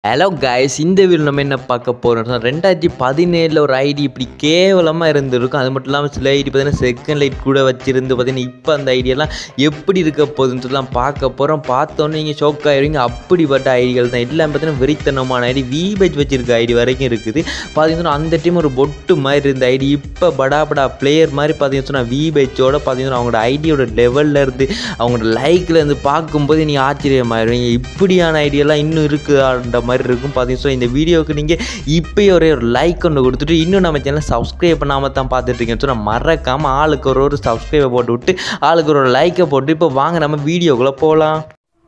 hello guys இந்த video நம்ம என்ன பார்க்க போகிறோம் ரெண்டாயிரத்தி பதினேழில் ஒரு ஐடி இப்படி கேவலமாக இருந்திருக்கும் அது மட்டும் இல்லாமல் சில ஐடி பார்த்தீங்கன்னா செகண்ட் லைட் கூட வச்சிருந்து பார்த்தீங்கன்னா இப்போ அந்த ஐடியெல்லாம் எப்படி இருக்க போகுதுன்னு சொல்லலாம் பார்க்க போகிறோம் பார்த்தோன்னே நீங்கள் ஷோக் ஆயிடுவீங்க அப்படிப்பட்ட ஐடிகள் தான் எல்லாம் பார்த்தீங்கன்னா வெறித்தனமான ஐடி விபேஜ் வச்சிருக்க ஐடி வரைக்கும் இருக்குது பார்த்தீங்கன்னா அந்த டைம் ஒரு பொட்டு மாதிரி இருந்த ஐடி இப்போ படா படா பிளேயர் மாதிரி பார்த்தீங்கன்னு சொன்னால் விபேஜோட பார்த்தீங்கன்னா அவங்களோட ஐடியோட லெவலில் இருந்து அவங்களோட லைக்கில் இருந்து பார்க்கும்போது நீங்கள் ஆச்சரியமாயிருவீங்க இப்படியான ஐடியெல்லாம் இன்னும் இருக்குன்ற மாதிரி இருக்கும் பார்த்தீங்கன்னா இந்த வீடியோவுக்கு நீங்கள் இப்போயே ஒரே ஒரு லைக் ஒன்று கொடுத்துட்டு இன்னும் நம்ம சேனல் சப்ஸ்கிரைப் பண்ணாமல் தான் பார்த்துட்டு இருக்கீங்கன்னு சொன்னால் மறக்காமல் ஆளுக்கு ஒரு ஒரு சப்ஸ்கிரைபை போட்டு விட்டு ஆளுக்கு ஒரு லைக்கை போட்டு இப்போ வாங்க நம்ம வீடியோக்குள்ளே போகலாம்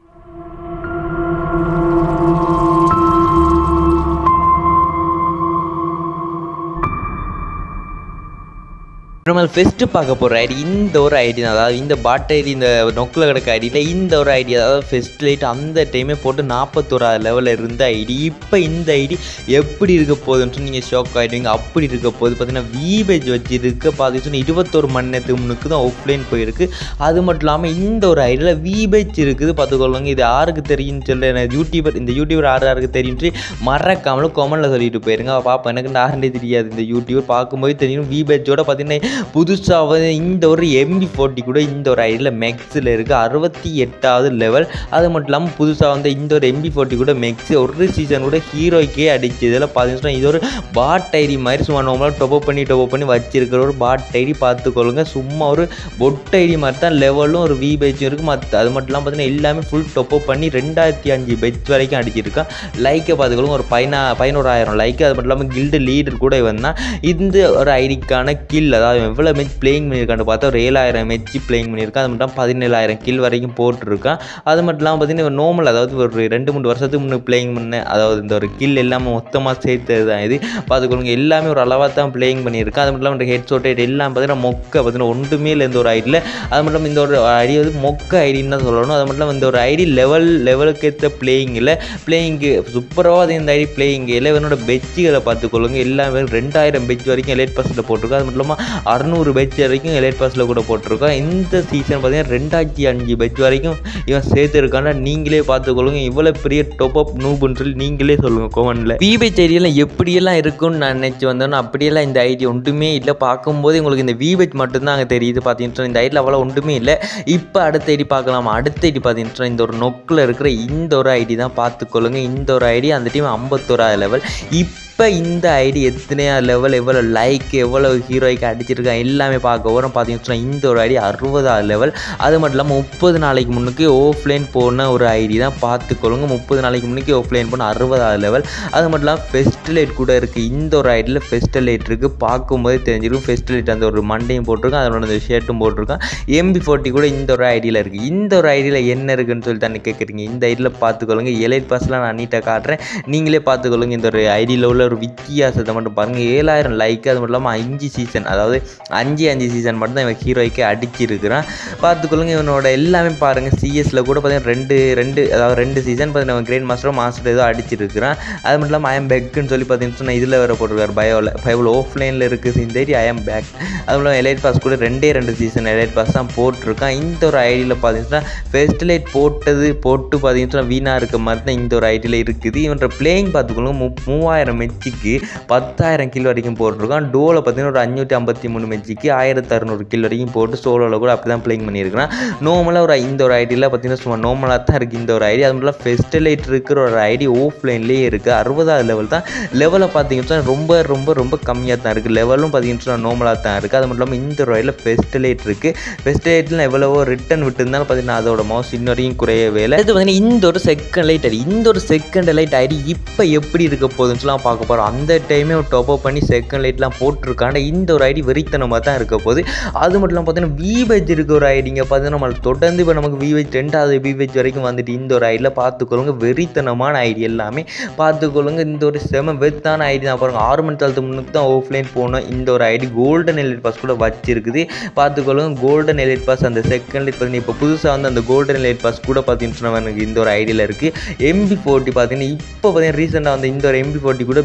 நம்ம ஃபஸ்ட்டு பார்க்க போகிற ஐடி இந்த ஒரு ஐடி தான் அதாவது இந்த பாட் ஐடி இந்த நொக்கில் கிடக்க ஐடியில் இந்த ஒரு ஐடி அதாவது ஃபெஸ்ட் லைட் அந்த டைமே போட்டு நாற்பத்தோராது லெவலில் இருந்த ஐடி இப்போ இந்த ஐடி எப்படி இருக்க போகுதுன்னு நீங்கள் ஷாக் ஆகிடுவீங்க அப்படி இருக்க போகுது பார்த்தீங்கன்னா விபேஜ் வச்சு இருக்க பார்த்தீங்கன்னா இருபத்தொரு மணி நேரத்துக்கு முன்னுக்கு தான் ஆஃப்லைன் போயிருக்கு அது மட்டும் இல்லாமல் இந்த ஒரு ஐடியில் விபேஜ் இருக்குது பார்த்துக்கொள்ளுங்க இது யாருக்கு தெரியும்னு சொல்ல எனக்கு யூடியூபர் இந்த யூடியூபர் யார் யாருக்கு தெரியும்னு மறக்காமலும் கொமெண்டில் சொல்லிட்டு போயிருங்க பார்ப்போம் எனக்கு யாருன்னே தெரியாது இந்த யூடியூபர் பார்க்கும்போது தெரியும் விபேஜோட பார்த்தீங்கன்னா புதுசாக வந்து இந்த ஒரு எம்பி ஃபோர்ட்டி கூட இந்த ஒரு ஐடியில் மேக்ஸில் இருக்குது அறுபத்தி எட்டாவது லெவல் அது மட்டும் இல்லாமல் புதுசாக வந்து இந்த ஒரு எம்பி ஃபோர்ட்டி கூட மேக்ஸ் ஒரு சீசன் கூட ஹீரோய்க்கே அடிச்சு இதில் பார்த்தீங்கன்னா இது ஒரு பாட் ஐடி மாதிரி சும்மா நார்மலாக டொப் பண்ணி டொப் பண்ணி வச்சிருக்கிற ஒரு பாட் ஐடி பார்த்துக்கொள்ளுங்க சும்மா ஒரு பொட் ஐடி மாதிரி தான் லெவலும் ஒரு வி பேஜும் இருக்குது மற்ற அது மட்டும் இல்லாமல் பார்த்தீங்கன்னா எல்லாமே ஃபுல் டொப் பண்ணி ரெண்டாயிரத்தி அஞ்சு பெச் வரைக்கும் அடிச்சிருக்கான் லைக்கை பார்த்துக்கொள்ளுங்க ஒரு பதினா பதினோராயிரம் லைக் அது மட்டும் இல்லாமல் கில்டு லீடர் கூட வந்தால் இந்த ஒரு ஐடிக்கான கில் அதாவது எவ்வளோ மெச் பிளேயிங் பண்ணியிருக்கான்னு பார்த்தா ஒரு ஏழாயிரம் மெச்சு பிளேயிங் பண்ணியிருக்கான் அது மட்டும் பதினேழாயிரம் கில் வரைக்கும் போட்டிருக்கான் அது மட்டும் இல்லாமல் பார்த்தீங்கன்னா நோமல் அதாவது ஒரு ரெண்டு மூணு வருஷத்துக்கு முன்னே பிளேயிங் பண்ண அதாவது இந்த ஒரு கில் எல்லாமே மொத்தமாக சேர்த்தது தான் இது பார்த்துக்கொள்ளுங்க எல்லாமே ஒரு அளவாக தான் பிளேயிங் பண்ணியிருக்கான் அது மட்டும் இல்லாமல் ஹெட் ஷோட் எல்லாம் பார்த்தீங்கன்னா மொக்க பார்த்தீங்கன்னா ஒன்றுமே இல்லை இந்த ஒரு ஐடியில் அது மட்டும் இல்லாமல் இந்த ஒரு ஐடி வந்து மொக்க ஐடின்னு தான் சொல்லணும் அது மட்டும் இல்லாமல் இந்த ஒரு ஐடி லெவல் லெவலுக்கு ஏற்ற பிளேயிங்கில் பிளேயிங்கு சூப்பராக இந்த ஐடி பிளேயிங் இவனோட பெச்சுகளை பார்த்துக்கொள்ளுங்க எல்லாமே ரெண்டாயிரம் பெச் வரைக்கும் எலைட் பர்சன்ட் போட்டிருக்கோம் அது மட்டும் இல்லாமல் அறுநூறு பெச் வரைக்கும் எலைட் பாஸில் கூட போட்டிருக்கோம் இந்த சீசன் பார்த்தீங்கன்னா ரெண்டாயிரத்தி அஞ்சு பெச் வரைக்கும் இவன் சேர்த்துருக்கான்னா நீங்களே பார்த்துக்கொள்ளுங்க இவ்வளோ பெரிய டொப் அப் நூபுன்னு சொல்லி நீங்களே சொல்லுங்கள் கோவனில் விபேச் ஐடியெல்லாம் எப்படியெல்லாம் இருக்கும்னு நான் நினச்சி வந்தோன்னா அப்படியெல்லாம் இந்த ஐடி ஒன்றுமே இல்லை பார்க்கும்போது உங்களுக்கு இந்த விபேச் மட்டும்தான் அங்கே தெரியுது பார்த்தீங்கன்னா இந்த ஐடியில் அவ்வளோ ஒன்றுமே இல்லை இப்போ அடுத்த ஐடி பார்க்கலாமா அடுத்த ஐடி பார்த்தீங்கன்னா இந்த ஒரு நொக்கில் இருக்கிற இந்த ஒரு ஐடி தான் பார்த்துக்கொள்ளுங்க இந்த ஒரு ஐடி அந்த டீம் ஐம்பத்தோராது லெவல் இப்போ இப்போ இந்த ஐடி எத்தனையா லெவல் எவ்வளோ லைக் எவ்வளோ ஹீரோய்க்கு அடிச்சிருக்கான் எல்லாமே பார்க்க வரும் பார்த்தீங்கன்னா இந்த ஒரு ஐடி அறுபதாவது லெவல் அது மட்டும் இல்லாமல் முப்பது நாளைக்கு முன்னுக்கு ஆஃப்லைன் போன ஒரு ஐடி தான் பார்த்துக்கொள்ளுங்க முப்பது நாளைக்கு முன்னுக்கு ஆஃப்லைன் போன அறுபதாவது லெவல் அது மட்டும் இல்லாமல் ஃபெஸ்டிலைட் கூட இருக்குது இந்த ஒரு ஐடியில் ஃபெஸ்டிலைட் இருக்குது பார்க்கும்போது தெரிஞ்சிருக்கும் ஃபெஸ்டிலைட் அந்த ஒரு மண்டையும் போட்டிருக்கான் அதோட அந்த ஷர்ட்டும் போட்டிருக்கான் எம்பி ஃபோர்ட்டி கூட இந்த ஒரு ஐடியில் இருக்குது இந்த ஒரு ஐடியில் என்ன இருக்குன்னு சொல்லி தானே கேட்குறீங்க இந்த ஐடியில் பார்த்துக்கொள்ளுங்க எலைட் பாஸ்லாம் நான் நீட்டாக காட்டுறேன் நீங்களே பார்த்துக்கொள்ளுங்க இந்த ஒரு ஐடியில் உள்ள ஒரு வித்தியாசத்தை மட்டும் பாருங்கள் ஏழாயிரம் லைக் அது மட்டும் இல்லாமல் அஞ்சு சீசன் அதாவது அஞ்சு அஞ்சு சீசன் மட்டும் தான் இவன் ஹீரோய்க்கு அடிச்சிருக்கிறான் பார்த்துக்கொள்ளுங்க இவனோட எல்லாமே பாருங்கள் சிஎஸில் கூட பார்த்தீங்கன்னா ரெண்டு ரெண்டு அதாவது ரெண்டு சீசன் பார்த்தீங்கன்னா அவன் கிரேட் மாஸ்டரோ மாஸ்டர் ஏதோ அடிச்சிருக்கிறான் அது மட்டும் இல்லாமல் ஐஎம் பேக்குன்னு சொல்லி பார்த்தீங்கன்னா இதில் வேறு போட்டிருக்காரு பயோவில் பயோவில் ஆஃப்லைனில் இருக்குது இந்த ஐடி ஐஎம் பேக் அது இல்லாமல் எலைட் பாஸ் கூட ரெண்டே ரெண்டு சீசன் எலைட் பாஸ் தான் போட்டிருக்கான் இந்த ஒரு ஐடியில் பார்த்தீங்கன்னா ஃபெஸ்டிலைட் போட்டது போட்டு பார்த்தீங்கன்னா வீணாக இருக்க மாதிரி தான் இந்த ஒரு ஐடியில் இருக்குது இவன்ற பிளேயிங் பார்த்துக்கொள்ளுங்க மு மூவாயிரம் மெச்சிக்கு பத்தாயிரம் கில் வரைக்கும் போட்டிருக்கான் டோவில் பார்த்தீங்கன்னா ஒரு அஞ்சூற்றி ஐம்பத்தி மூணு மெச்சிக்கு ஆயிரத்தி அறுநூறு கில் வரைக்கும் போட்டு சோலோவில் கூட அப்படி தான் பிளேயிங் பண்ணியிருக்கிறான் நார்மலாக ஒரு இந்த ஒரு ஐடியில் பார்த்தீங்கன்னா சும்மா நார்மலாக தான் இருக்குது இந்த ஒரு ஐடி அது மட்டும் ஃபெஸ்டிலைட் இருக்கிற ஒரு ஐடி ஆஃப்லைன்லேயே இருக்குது அறுபதாவது லெவல் தான் லெவலை பார்த்தீங்கன்னா ரொம்ப ரொம்ப ரொம்ப கம்மியாக தான் இருக்குது லெவலும் பார்த்தீங்கன்னா நார்மலாக தான் இருக்குது அது மட்டும் இல்லாமல் இந்த ஒரு ஐடியில் ஃபெஸ்டிலைட் இருக்குது ஃபெஸ்டிலைட்டில் எவ்வளவோ ரிட்டன் விட்டுருந்தாலும் பார்த்தீங்கன்னா அதோட மவுஸ் இன்ன வரைக்கும் குறையவே இல்லை இது பார்த்தீங்கன்னா இந்த ஒரு செகண்ட் லைட் ஐடி இந்த ஒரு செகண்ட் லைட் ஐடி இப்போ எப்படி இருக்க போகுதுன்னு சொல்லலாம் பார்க்க போகிறோம் அந்த டைமே ஒரு டாப் அப் பண்ணி செகண்ட் லைட்லாம் போட்டிருக்காங்க இந்த ஒரு ஐடி வெறித்தனமாக தான் இருக்க போகுது அது மட்டும் இல்லாமல் பார்த்தீங்கன்னா விவேஜ் இருக்க ஒரு ஐடிங்க பார்த்தீங்கன்னா நம்ம தொடர்ந்து இப்போ நமக்கு விவேஜ் ரெண்டாவது விவேஜ் வரைக்கும் வந்துட்டு இந்த ஒரு ஐடியில் பார்த்துக்கொள்ளுங்க வெறித்தனமான ஐடி எல்லாமே பார்த்துக்கொள்ளுங்க இந்த ஒரு செம வெத்தான ஐடி தான் பாருங்க ஆறு மணி தளத்து முன்னுக்கு தான் ஆஃப்லைன் போனோம் இந்த ஒரு ஐடி கோல்டன் எலைட் பாஸ் கூட வச்சிருக்குது பார்த்துக்கொள்ளுங்க கோல்டன் எலைட் பாஸ் அந்த செகண்ட் லைட் பார்த்தீங்கன்னா இப்போ புதுசாக வந்து அந்த கோல்டன் எலைட் பாஸ் கூட பார்த்தீங்கன்னா எனக்கு இந்த ஒரு ஐடியில் இருக்குது எம்பி ஃபோர்ட்டி பார்த்தீங்கன்னா இப்போ பார்த்தீங்கன்னா ரீசெண்டாக வந்து இந்த ஒரு எம்பி ஃபோர்ட்டி கூட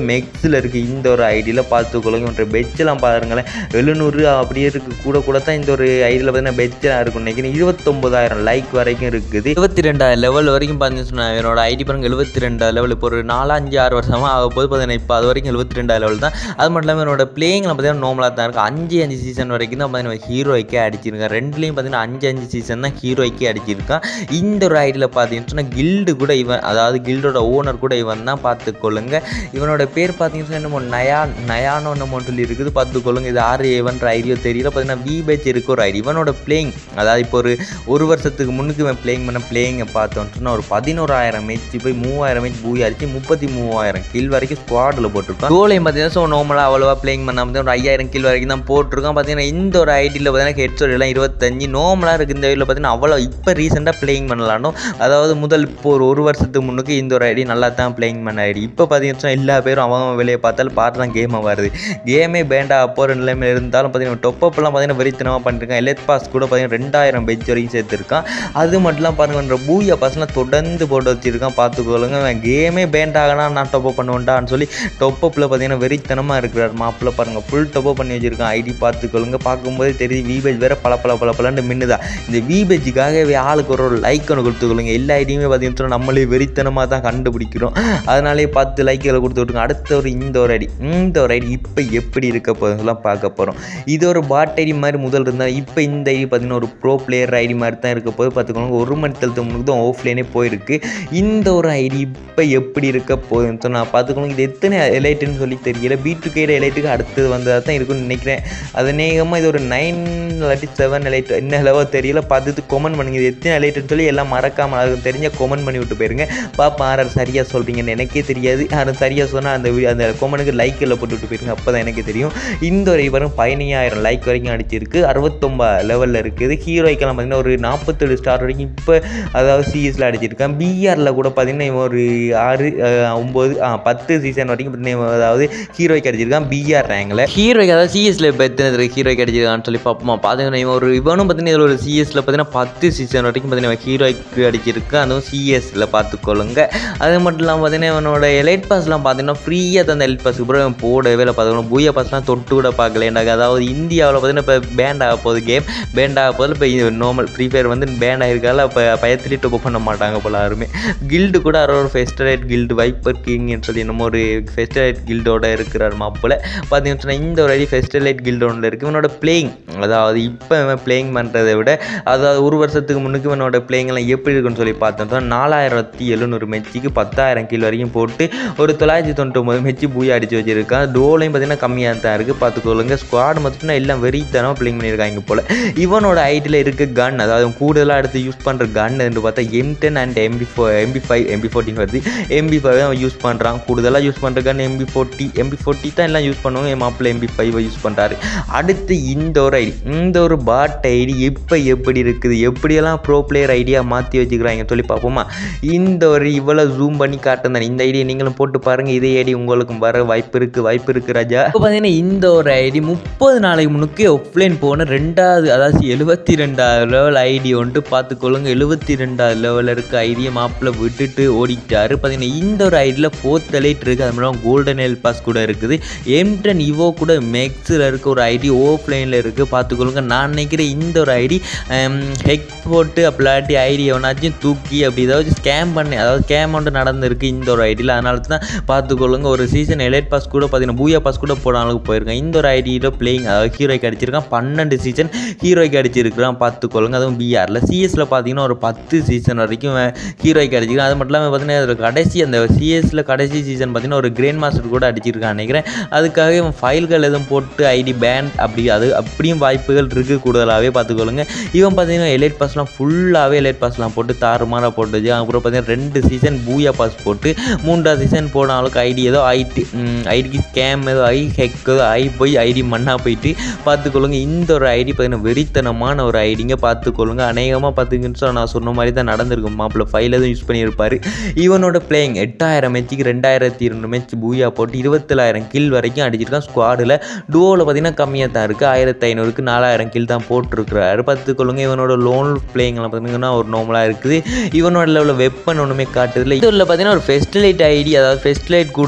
மெக்ஸில் இருக்குது இந்த ஒரு ஐடியில் பார்த்துக்கொள்ளுங்க இவன்ற பெச்செல்லாம் பாருங்களேன் எழுநூறு அப்படியே இருக்குது கூட கூட தான் இந்த ஒரு ஐடியில் பார்த்தீங்கன்னா பெச்செல்லாம் இருக்கும் நினைக்கிறேன் இருபத்தொம்பதாயிரம் லைக் வரைக்கும் இருக்குது இருபத்தி ரெண்டாயிரம் லெவல் வரைக்கும் பார்த்தீங்கன்னு சொன்னா என்னோட ஐடி பாருங்க எழுபத்தி ரெண்டாயிரம் லெவல் இப்போ ஒரு நாலு அஞ்சு ஆறு வருஷமாக ஆக போது பார்த்தீங்கன்னா இப்போ அது வரைக்கும் எழுபத்தி ரெண்டாயிரம் லெவல் தான் அது மட்டும் இல்லாமல் என்னோட பிளேயிங்கில் பார்த்தீங்கன்னா நார்மலாக தான் இருக்குது அஞ்சு அஞ்சு சீசன் வரைக்கும் தான் பார்த்தீங்கன்னா ஹீரோய்க்கே அடிச்சிருக்கேன் ரெண்டுலேயும் பார்த்தீங்கன்னா அஞ்சு அஞ்சு சீசன் தான் ஹீரோய்க்கே அடிச்சிருக்கான் இந்த ஒரு ஐடியில் பார்த்தீங்கன்னு சொன்னால் கில்டு கூட இவன் அதாவது கில்டோட ஓனர் கூட இவன் தான் பார்த்துக்கொள்ளுங்க இவனோட பேர் பார்த்தீங்கன்னா என்னமோ நயா நயானோ என்னமோ சொல்லி இருக்குது பார்த்துக்கொள்ளுங்க இது ஆறு எவன்ற ஐடியோ தெரியல பார்த்தீங்கன்னா வி பேச் இருக்க ஒரு ஐடி இவனோட பிளேயிங் அதாவது இப்போ ஒரு ஒரு வருஷத்துக்கு முன்னுக்கு இவன் பிளேயிங் பண்ண பிளேயிங்கை பார்த்தோன்னு சொன்னால் ஒரு பதினோராயிரம் மேட்ச் போய் மூவாயிரம் மேட்ச் பூய் அடிச்சு முப்பத்தி மூவாயிரம் கில் வரைக்கும் ஸ்குவாடில் போட்டிருக்கான் கோலையும் பார்த்தீங்கன்னா ஸோ நார்மலாக அவ்வளோவா பிளேயிங் பண்ணாமல் ஒரு ஐயாயிரம் கில் வரைக்கும் தான் போட்டிருக்கான் பார்த்தீங்கன்னா இந்த ஒரு ஐடியில் பார்த்தீங்கன்னா ஹெட்ஷாட் எல்லாம் இருபத்தஞ்சு நார்மலாக இருக்குது இந்த ஐடியில் பார்த்தீங்கன்னா அவ்வளோ இப்போ ரீசெண்டாக பிளேயிங் பண்ணலானோ அதாவது முதல் இப்போ ஒரு ஒரு வருஷத்துக்கு முன்னுக்கு இந்த ஒரு ஐடி நல்லா தான் பிளேயிங் பண்ண ஐடி இப்போ பார்த்தீங்கன்னா எல்லா பேரும் அவன் வெளியே பார்த்தாலும் பார்த்து தான் கேமாக வருது கேமே பேண்டா போகிற நிலைமையில் இருந்தாலும் பார்த்தீங்கன்னா டொப்பப்லாம் பார்த்தீங்கன்னா வெறித்தனமாக பண்ணிருக்கான் எலெட் பாஸ் கூட பார்த்தீங்கன்னா ரெண்டாயிரம் பெஞ்ச் வரைக்கும் சேர்த்துருக்கான் அது மட்டும்லாம் பாருங்க பூயா பாஸ்லாம் தொடர்ந்து போட்டு வச்சிருக்கான் பார்த்துக்கொள்ளுங்க அவன் கேமே பேண்ட் ஆகனா நான் டொப்பப் பண்ணுவேன்டான்னு சொல்லி டொப்பப்பில் பார்த்தீங்கன்னா வெறித்தனமாக இருக்கிறார் மாப்பிள்ள பாருங்கள் ஃபுல் டொப்பப் பண்ணி வச்சிருக்கான் ஐடி பார்த்துக்கொள்ளுங்க பார்க்கும்போது தெரியுது விபேஜ் வேற பல பல பல பலன்னு மின்னுதா இந்த விபேஜுக்காகவே ஆளுக்கு ஒரு ஒரு லைக் ஒன்று கொடுத்துக்கொள்ளுங்க எல்லா ஐடியுமே பார்த்தீங்கன்னா நம்மளே வெறித்தனமாக தான் கண்டுபிடிக்கிறோம் அதனாலே பத்து லைக்களை கொடுத்து விட்டுருங்க அடுத்த ஒரு இந்த ஒரு ஐடி இந்த ஒரு ஐடி இப்போ எப்படி இருக்க போகுதுலாம் பார்க்க போகிறோம் இது ஒரு பாட் ஐடி மாதிரி முதல் இருந்தால் இப்போ இந்த ஐடி பார்த்தீங்கன்னா ஒரு ப்ரோ பிளேயர் ஐடி மாதிரி தான் இருக்க போது பார்த்துக்கோங்க ஒரு மணி தளத்து முன்னுக்கு தான் ஆஃப்லைனே போயிருக்கு இந்த ஒரு ஐடி இப்போ எப்படி இருக்க போகுதுன்னு நான் பார்த்துக்கணும் இது எத்தனை எலைட்டுன்னு சொல்லி தெரியல பி டு கேட எலைட்டுக்கு அடுத்தது வந்ததாக தான் இருக்கும்னு நினைக்கிறேன் அது நேகமாக இது ஒரு நைன் இல்லாட்டி செவன் எலைட் என்ன அளவோ தெரியல பார்த்துட்டு கொமெண்ட் பண்ணுங்க இது எத்தனை எலைட்டுன்னு சொல்லி எல்லாம் மறக்காமல் அதுக்கு தெரிஞ்ச கொமெண்ட் பண்ணி விட்டு போயிருங்க பாப்பா யாரும் சரியாக சொல்கிறீங்கன்னு எனக்கே தெரியாது யாரும் சரியாக சொன்னால் அந்த வீடியோ அந்த கொமெண்ட்டுக்கு லைக்கில் போட்டு விட்டு போயிருங்க அப்போ தான் எனக்கு தெரியும் இந்த ஒரு இவரும் பதினையாயிரம் லைக் வரைக்கும் அடிச்சிருக்கு அறுபத்தொம்பது லெவலில் இருக்குது ஹீரோய்க்கெல்லாம் பார்த்தீங்கன்னா ஒரு நாற்பத்தேழு ஸ்டார் வரைக்கும் இப்போ அதாவது சிஎஸ்ல அடிச்சிருக்கான் பிஆரில் கூட பார்த்தீங்கன்னா இவன் ஒரு ஆறு அஹ், ஒம்பது ஆ, பத்து சீசன் வரைக்கும் பார்த்தீங்கன்னா அதாவது ஹீரோய்க்கு அடிச்சிருக்கான் பிஆர் ரேங்கில் ஹீரோய்க்கு அதாவது சிஎஸ்ல இப்போ எத்தனை ஹீரோய்க்கு அடிச்சிருக்கான்னு சொல்லி பார்ப்போமா பார்த்தீங்கன்னா இவன் ஒரு இவனும் பார்த்தீங்கன்னா இதில் ஒரு சிஎஸ்ல பார்த்தீங்கன்னா பத்து சீசன் வரைக்கும் பார்த்தீங்கன்னா ஹீரோய்க்கு அடிச்சிருக்கான் அதுவும் சிஎஸ்ல பார்த்துக்கொள்ளுங்க அது மட்டும் இல்லாமல் பார்த்தீங்கன்னா இவனோட எலைட் பாஸ்லாம் பார்த்தீங்கன்னா ஃப்ரீயாக தந்த எலைட் பாஸ்க்கு அப்புறம் இவன் போடவே இல்லை பார்த்துக்கணும் பூயா பாஸ்லாம் தொட்டு கூட பார்க்கல எனக்கு அதாவது இந்தியாவில் பார்த்தீங்கன்னா இப்போ பேண்ட் ஆக போகுது கேம் பேண்ட் ஆக போதில் இப்போ நார்மல் ஃப்ரீ ஃபயர் வந்து பேண்ட் ஆகிருக்கால இப்போ பயத்துலேயே டொப்பு பண்ண மாட்டாங்க போல யாருமே கில்டு கூட யாரோ ஒரு ஃபெஸ்டரேட் கில்டு வைப்பர் கிங்னு சொல்லி நம்ம ஒரு ஃபெஸ்டரேட் கில்டோட இருக்கிறார் மாப்பில் பார்த்தீங்கன்னு சொன்னால் இந்த ஒரு அடி ஃபெஸ்டரேட் கில்டோட இருக்குது இவனோட பிளேயிங் அதாவது இப்போ இவன் பிளேயிங் பண்ணுறதை விட அதாவது ஒரு வருஷத்துக்கு முன்னுக்கு இவனோட பிளேயிங்லாம் எப்படி இருக்குன்னு சொல்லி பார்த்தோம்னா நாலாயிரத்தி எழுநூறு மெச்சிக்கு பத்தாயிரம் கீழ் வரைக்கும் போட்டு ஒரு தொள்ளாயிரத்தி தொண்ணூத்தொம்பது மெச்சி பூயா அடித்து வச்சிருக்கான் டோலையும் பார்த்தீங்கன்னா கம்மியாக தான் இருக்குது பார்த்துக்கொள்ளுங்க ஸ்குவாட் மட்டும் எல்லாம் வெறித்தனமாக பிளேயிங் பண்ணியிருக்காங்க போல் இவனோட ஐடியில் இருக்க கன் அதாவது கூடுதலாக எடுத்து யூஸ் பண்ணுற கன் என்று பார்த்தா M ten and MP four MP five MP ஃபோர்ட்டின் வருது எம்பி ஃபைவ் அவன் யூஸ் பண்ணுறான் கூடுதலாக யூஸ் பண்ணுற gun MP forty MP forty தான் எல்லாம் யூஸ் பண்ணுவாங்க என் மாப்பிள்ளை எம்பி ஃபைவை யூஸ் பண்ணுறாரு அடுத்து இந்த ஒரு ஐடி இந்த ஒரு பாட் ஐடி இப்போ எப்படி இருக்குது எப்படியெல்லாம் ப்ரோ பிளேயர் ஐடியா மாற்றி வச்சுக்கிறாங்க சொல்லி பார்ப்போமா இந்த ஒரு இவ்வளோ ஜூம் பண்ணி காட்டுறேன் இந்த ஐடியை நீங்களும் போட்டு பாருங்கள் இதே ஐடி உங்களுக்கும் வர வாய்ப்பு இருக்குது வாய்ப்பு இருக்குது ராஜா இப்போ பார்த்தீங்கன்னா இந்த ஒரு ஐடி முப்பது நாளைக்கு முன்னுக்கு ஆஃப்லைன் போன ரெண்டாவது அதாவது எழுபத்தி ரெண்டாவது லெவல் ஐடி வந்துட்டு பார்த்துக்கொள்ளுங்க எழுபத்தி ரெண்டாவது லெவலில் இருக்க ஐடியை மாப்பிள்ள விட்டுட்டு ஓடிட்டாரு பார்த்தீங்கன்னா இந்த ஒரு ஐடியில் ஃபோர்த் எலைட் இருக்குது அது மாதிரி கோல்டன் எல் பாஸ் கூட இருக்குது எம்டன் இவோ கூட மேக்ஸில் இருக்க ஒரு ஐடி ஓஃப்லைனில் இருக்குது பார்த்துக்கொள்ளுங்க நான் நினைக்கிறேன் இந்த ஒரு ஐடி ஹெக் போட்டு அப்படி ஐடி எவனாச்சும் தூக்கி அப்படி ஏதாவது ஸ்கேம் பண்ணி அதாவது ஸ்கேம் ஒன்று நடந்திருக்கு இந்த ஒரு ஐடியில் அதனால தான் பார்த்துக்கொள்ளுங்க ஒரு சீசன் எலைட் பாஸ் கூட பார்த்தீங்கன்னா பூயா பாஸ் கூட போன அளவுக்கு போயிருக்கேன் இந்த ஒரு ஐடியில் பிளேயிங் அதாவது ஹீரோய்க்கு அடிச்சிருக்கான் பன்னெண்டு சீசன் ஹீரோய்க்கு அடிச்சிருக்கிறான் பார்த்துக்கொள்ளுங்க அதுவும் பிஆரில் சிஎஸ்ல பார்த்தீங்கன்னா ஒரு பத்து சீசன் வரைக்கும் ஹீரோய்க்கு அடிச்சிருக்கான் அது மட்டும் இல்லாமல் பார்த்தீங்கன்னா அதில் கடைசி அந்த சிஎஸ்ல கடைசி சீசன் பார்த்தீங்கன்னா ஒரு கிரேண்ட் மாஸ்டர் கூட அடிச்சிருக்கான் நினைக்கிறேன் அதுக்காக இவன் ஃபைல்கள் எதுவும் போட்டு ஐடி பேன் அப்படி அது அப்படியும் வாய்ப்புகள் இருக்குது கூடுதலாகவே பார்த்துக்கொள்ளுங்க இவன் பார்த்தீங்கன்னா எலைட் பாஸ்லாம் ஃபுல்லாகவே எலைட் பாஸ்லாம் போட்டு தாறுமாறாக போட்டு வச்சு அப்புறம் பார்த்தீங்கன்னா ரெண்டு சீசன் பூயா பாஸ் போட்டு மூன்றாவது சீசன் போன அளவுக்கு ஐடி ஏதோ ஐடி ஐடிக்கு ஸ்கேம் ஏதோ ஐ ஹெக் ஏதோ ஐ போய் ஐடி மண்ணாக போயிட்டு பார்த்துக்கொள்ளுங்க இந்த ஒரு ஐடி பார்த்தீங்கன்னா வெறித்தனமான ஒரு ஐடிங்க பார்த்துக்கொள்ளுங்க அநேகமாக பார்த்துக்கின்னு சொன்னா நான் சொன்ன மாதிரி தான் நடந்திருக்கும் மாப்பிள்ள ஃபைல் எதுவும் யூஸ் பண்ணியிருப்பார் இவனோட பிளேயிங் எட்டாயிரம் மேட்சுக்கு ரெண்டாயிரத்தி இருநூறு மேட்ச் பூயா போட்டு இருபத்தேழாயிரம் கில் வரைக்கும் அடிச்சிருக்கான் ஸ்குவாடில் டூவில் பார்த்தீங்கன்னா கம்மியாக தான் இருக்குது ஆயிரத்தி ஐநூறுக்கு நாலாயிரம் கில் தான் போட்டிருக்கிறாரு பார்த்துக்கொள்ளுங்க இவனோட லோன் பிளேயிங்லாம் பார்த்தீங்கன்னா ஒரு நார்மலாக இருக்குது இவனோட லெவலில் வெப்பன் ஒன்றுமே காட்டுதில்ல இதில் பார்த்தீங்கன்னா ஒரு ஃபெஸ்டிலைட் ஐடி அதாவது ஃபெஸ்டிலைட் கூட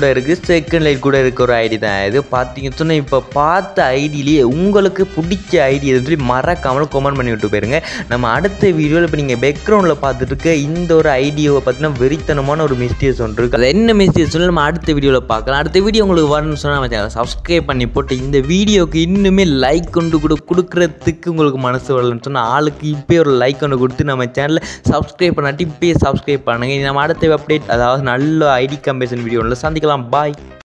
இருக்குது செகண்ட் லைட் கூட இருக்க ஒரு ஐடி தான் இது பார்த்தீங்க சொன்னால் இப்போ பார்த்த ஐடியிலேயே உங்களுக்கு பிடிச்ச ஐடி எதுன்னு சொல்லி மறக்காமல் கமெண்ட் பண்ணி விட்டு போயிருங்க நம்ம அடுத்த வீடியோவில் இப்போ நீங்கள் பேக்ரவுண்டில் பார்த்துட்டு இருக்க இந்த ஒரு ஐடியாவை பார்த்தீங்கன்னா வெறித்தனமான ஒரு மிஸ்டேக்ஸ் ஒன்று இருக்குது அது என்ன மிஸ்டேக்ஸ் சொல்லி நம்ம அடுத்த வீடியோவில் பார்க்கலாம் அடுத்த வீடியோ உங்களுக்கு வரணும்னு சொன்னால் நம்ம சேனலை சப்ஸ்கிரைப் பண்ணி போட்டு இந்த வீடியோக்கு இன்னுமே லைக் கொண்டு கொடு கொடுக்குறதுக்கு உங்களுக்கு மனசு வரலன்னு சொன்னால் ஆளுக்கு இப்போயே ஒரு லைக் கொண்டு கொடுத்து நம்ம சேனலை சப்ஸ்கிரைப் பண்ணாட்டி இப்போயே சப்ஸ்கிரைப் பண்ணுங்கள் நம்ம அடுத்த அப்டேட் அதாவது நல்ல ஐடி கம்பேஷன் வீடியோவில் சந்திக்கலாம் பாய்